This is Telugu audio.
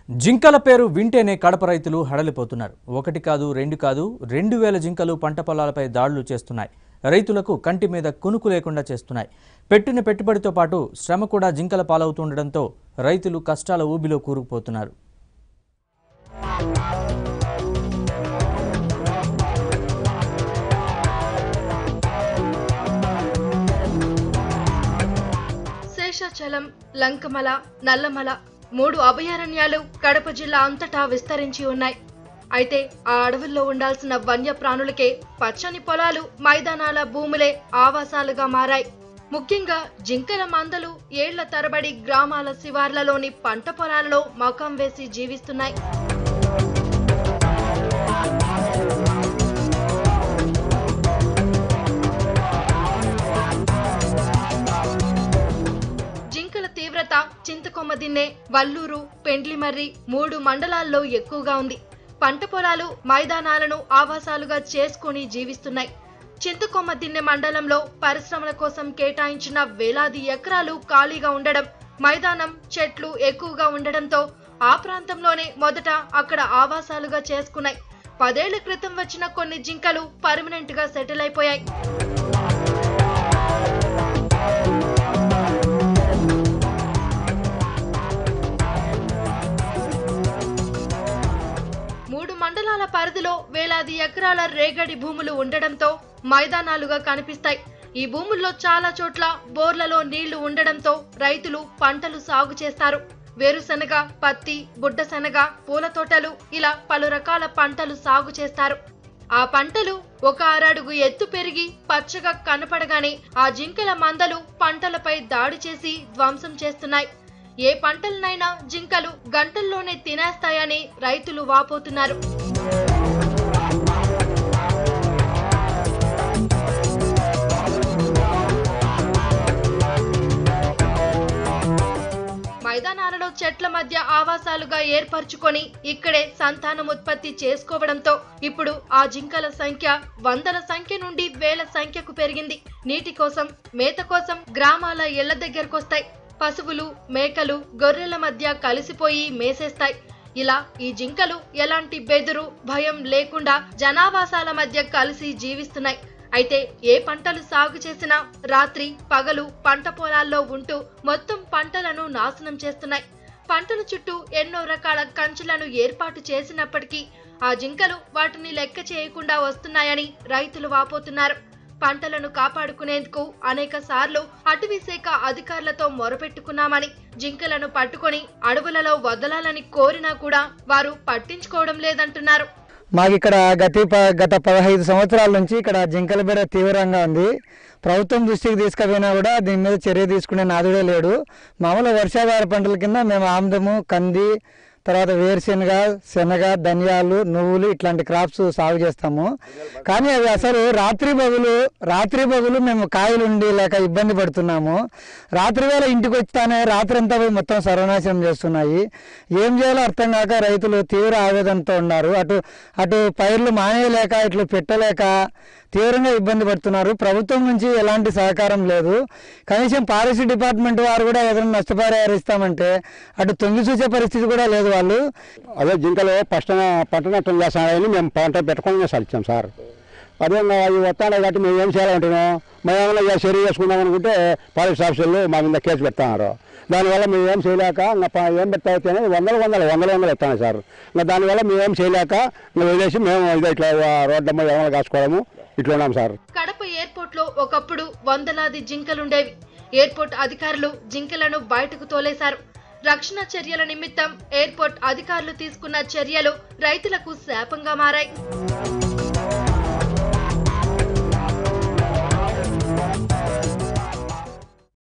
జింకల పేరు వింటేనే కడప రైతులు హడలిపోతున్నారు ఒకటి కాదు రెండు కాదు రెండు వేల జింకలు పంట పొలాలపై దాడులు చేస్తున్నాయి రైతులకు కంటి మీద కునుకు లేకుండా చేస్తున్నాయి పెట్టిన పెట్టుబడితో పాటు శ్రమ కూడా జింకల పాలవుతుండటంతో రైతులు కష్టాల ఊబిలో కూరుకుపోతున్నారు శేషాచలం లంకమల నల్లమల మూడు అభయారణ్యాలు కడప జిల్లా అంతటా విస్తరించి ఉన్నాయి అయితే ఆ అడవుల్లో ఉండాల్సిన వన్య ప్రాణులకే పచ్చని పొలాలు మైదానాల భూములే ఆవాసాలుగా మారాయి ముఖ్యంగా జింకల మందలు ఏళ్ల తరబడి గ్రామాల శివార్లలోని పంట పొలాలలో మకం వేసి జీవిస్తున్నాయి జింకల తీవ్రత చింతకొమ్మ దిన్నె వల్లూరు పెండ్లిమర్రి మూడు మండలాల్లో ఎక్కువగా ఉంది పంట పొలాలు మైదానాలను ఆవాసాలుగా చేసుకుని జీవిస్తున్నాయి చింతకొమ్మ దిన్నె మండలంలో పరిశ్రమల కోసం కేటాయించిన వేలాది ఎకరాలు ఖాళీగా ఉండడం మైదానం చెట్లు ఎక్కువగా ఉండడంతో ఆ ప్రాంతంలోనే మొదట అక్కడ ఆవాసాలుగా చేసుకున్నాయి పదేళ్ల క్రితం వచ్చిన కొన్ని జింకలు పర్మనెంట్ గా సెటిల్ అయిపోయాయి మూడు మండలాల పరిధిలో వేలాది ఎకరాల రేగడి భూములు ఉండడంతో మైదానాలుగా కనిపిస్తాయి ఈ భూముల్లో చాలా చోట్ల బోర్లలో నీళ్లు ఉండడంతో రైతులు పంటలు సాగు చేస్తారు వేరుశనగ పత్తి బుడ్డశనగ పూల తోటలు ఇలా పలు రకాల పంటలు సాగు చేస్తారు ఆ పంటలు ఒక అరడుగు ఎత్తు పెరిగి పచ్చగా కనపడగానే ఆ జింకల మందలు పంటలపై దాడి చేసి ధ్వంసం చేస్తున్నాయి ఏ పంటలనైనా జింకలు గంటల్లోనే తినేస్తాయని రైతులు వాపోతున్నారు మైదానాలలో చెట్ల మధ్య ఆవాసాలుగా ఏర్పరచుకొని ఇక్కడే సంతానం ఉత్పత్తి చేసుకోవడంతో ఇప్పుడు ఆ జింకల సంఖ్య వందల సంఖ్య నుండి వేల సంఖ్యకు పెరిగింది నీటి కోసం మేత కోసం గ్రామాల ఇళ్ల దగ్గరకొస్తాయి పశువులు మేకలు గొర్రెల మధ్య కలిసిపోయి మేసేస్తాయి ఇలా ఈ జింకలు ఎలాంటి బెదురు భయం లేకుండా జనావాసాల మధ్య కలిసి జీవిస్తున్నాయి అయితే ఏ పంటలు సాగు చేసినా రాత్రి పగలు పంట పొలాల్లో ఉంటూ మొత్తం పంటలను నాశనం చేస్తున్నాయి పంటల చుట్టూ ఎన్నో రకాల కంచులను ఏర్పాటు చేసినప్పటికీ ఆ జింకలు వాటిని లెక్క చేయకుండా వస్తున్నాయని రైతులు వాపోతున్నారు పంటలను కాపాడుకునేందుకు అనేక సార్లు అటవీ శాఖ అధికారులతో మొరపెట్టుకున్నామని జింకలను పట్టుకొని అడవులలో వదలాలని కోరినా కూడా వారు పట్టించుకోవడం లేదంటున్నారు మాకు ఇక్కడ గతి ప- గత పదహైదు సంవత్సరాల నుంచి ఇక్కడ జింకల బెడ తీవ్రంగా ఉంది ప్రభుత్వం దృష్టికి తీసుకుపోయినా కూడా దీని మీద చర్య తీసుకునే నాదుడే లేడు మామూలు వర్షాధార పంటల కింద మేము ఆముదము కంది తర్వాత వేరుశెనగ శనగ ధనియాలు నువ్వులు ఇట్లాంటి క్రాప్స్ సాగు చేస్తాము కానీ అవి అసలు రాత్రి బగులు రాత్రి బగులు మేము కాయలు ఉండి లేక ఇబ్బంది పడుతున్నాము రాత్రి వేళ ఇంటికి వచ్చానే రాత్రి అంతా పోయి మొత్తం సర్వనాశనం చేస్తున్నాయి ఏం చేయాలో అర్థం కాక రైతులు తీవ్ర ఆవేదనతో ఉన్నారు అటు అటు పైర్లు మానేయలేక ఇట్లు పెట్టలేక తీవ్రంగా ఇబ్బంది పడుతున్నారు ప్రభుత్వం నుంచి ఎలాంటి సహకారం లేదు కనీసం ఫారెస్ట్ డిపార్ట్మెంట్ వారు కూడా ఏదైనా నష్టపరిహారం ఇస్తామంటే అటు తొంగి చూసే పరిస్థితి కూడా లేదు వాళ్ళు అదే జింకలు ఫస్ట్ పంట నష్టం చేస్తామని మేము పంట పెట్టుకొని సరిచాం సార్ అదే ఇంకా అవి వస్తాయి కాబట్టి మేము ఏం చేయాలంటున్నాం మేము ఏమైనా ఇక చర్య చేసుకుందాం అనుకుంటే ఫారెస్ట్ ఆఫీసర్లు మా మీద కేసు పెడుతున్నారు దానివల్ల మేము ఏం చేయలేక ఇంకా ప- ఏం పెడతాయితే వందలు వందలు వందలు వందలు ఎత్తాను సార్ ఇంకా దానివల్ల మేము ఏం చేయలేక ఇంకా వదిలేసి మేము ఇదే ఇట్లా రోడ్డమ్మ ఏమైనా కాసుకోవడము ఇట్లా ఉన్నాం సార్ కడప ఎయిర్పోర్ట్ లో ఒకప్పుడు వందలాది జింకలుండేవి ఎయిర్పోర్ట్ అధికారులు జింకలను బయటకు తోలేశారు రక్షణ చర్యల నిమిత్తం ఎయిర్పోర్ట్ అధికారులు తీసుకున్న చర్యలు రైతులకు శాపంగా మారాయి